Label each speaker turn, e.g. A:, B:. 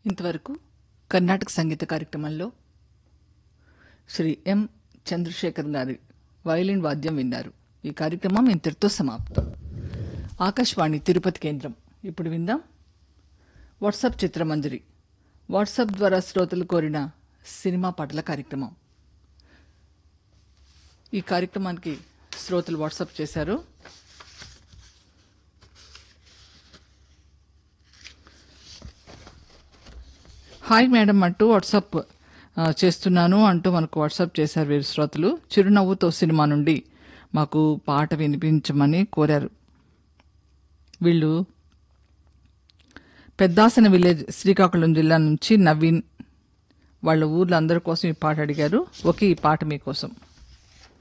A: ఇంతవరకు కర్ణాటక సంగీత కార్యక్రమంలో శ్రీ ఎం చంద్రశేఖర్ గారి వయలిన్ వాద్యం విన్నారు ఈ కార్యక్రమం ఇంతటితో సమాప్తం ఆకాశవాణి తిరుపతి కేంద్రం ఇప్పుడు విందాం వాట్సాప్ చిత్రమంజరి వాట్సాప్ ద్వారా శ్రోతలు కోరిన సినిమా పాటల కార్యక్రమం ఈ కార్యక్రమానికి శ్రోతలు వాట్సాప్ చేశారు హాయ్ మేడం అంటూ వాట్సాప్ ఆ, చేస్తున్నాను అంటూ మనకు వాట్సాప్ చేశారు వీరు శ్రోతలు చిరునవ్వుతో సినిమా నుండి మాకు పాట వినిపించమని కోరారు వీళ్ళు పెద్దాసన విలేజ్ శ్రీకాకుళం జిల్లా నుంచి నవీన్ వాళ్ళ ఊర్లో అందరి కోసం ఈ పాట అడిగారు ఒకే ఈ పాట మీకోసం